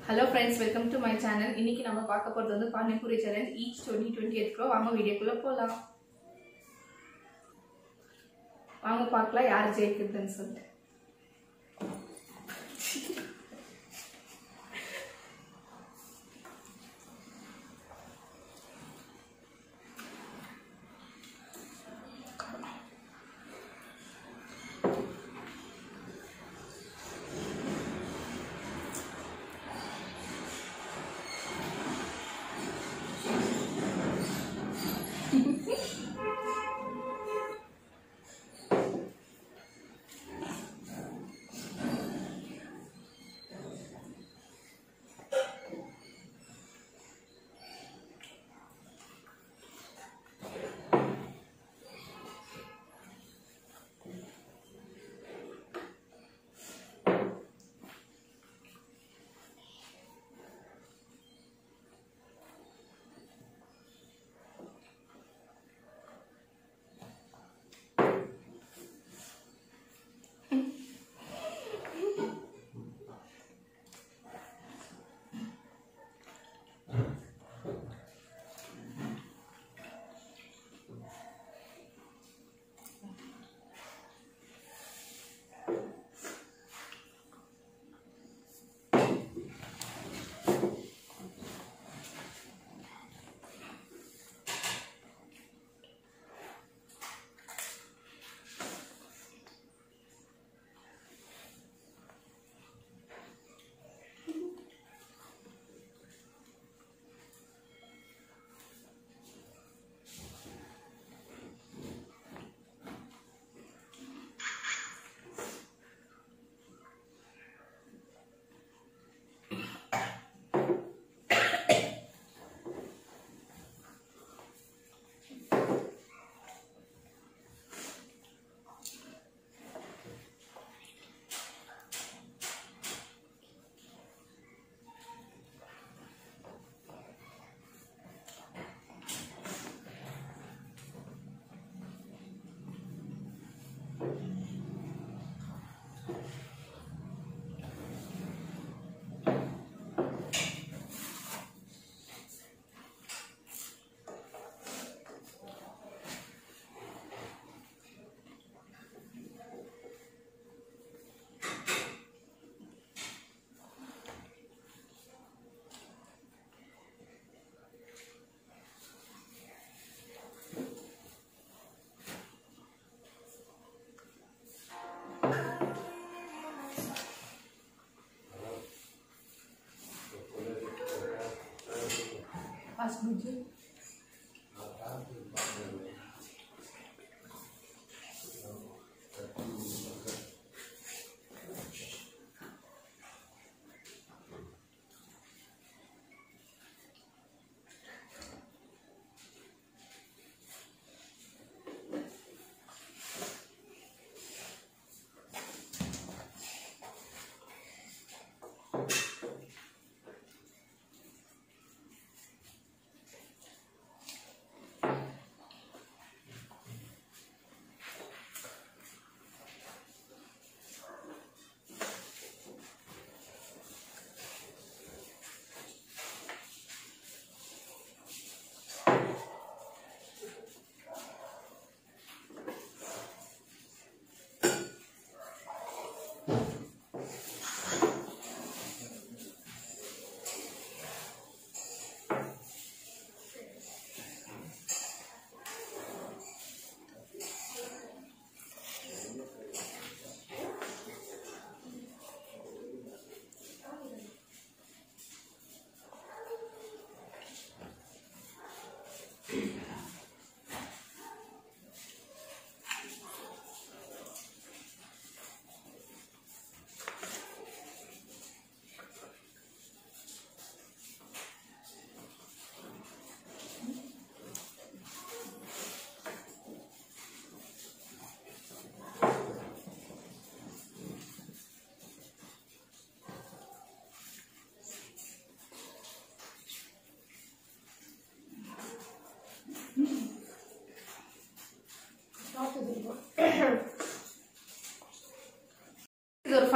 Hello friends welcome to my channel இன்னைக்கு நம்ம பார்க்க போகிறது வந்து panipuri challenge each twenty twenty எடுக்கிறோம் வாங்க வீடியோக்குள்ளே போகலாம் வாங்க பார்க்கலாம் யார் ஜெயிக்கிறதுன்னு சொல்லிட்டு Pas bujuk.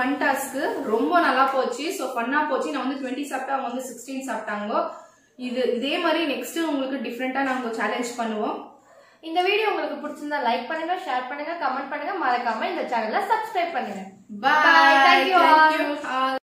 ஃபன் டாஸ்க்கு ரொம்ப நல்லா போச்சு ஸோ ஃபன்னா போச்சு நான் வந்து டுவெண்ட்டி சாப்பிட்டா அவங்க வந்து சிக்ஸ்டீன் சாப்பிட்டாங்க இது இதே மாதிரி நெக்ஸ்ட் உங்களுக்கு டிஃப்ரெண்டா நாங்க சேலஞ்ச் பண்ணுவோம் இந்த வீடியோ உங்களுக்கு பிடிச்சிருந்தா லைக் பண்ணுங்க ஷேர் பண்ணுங்க கமெண்ட் பண்ணுங்க மறக்காம இந்த சேனலை சப்ஸ்கிரைப் பண்ணுங்க Bye. Bye. Thank you all. Thank you all.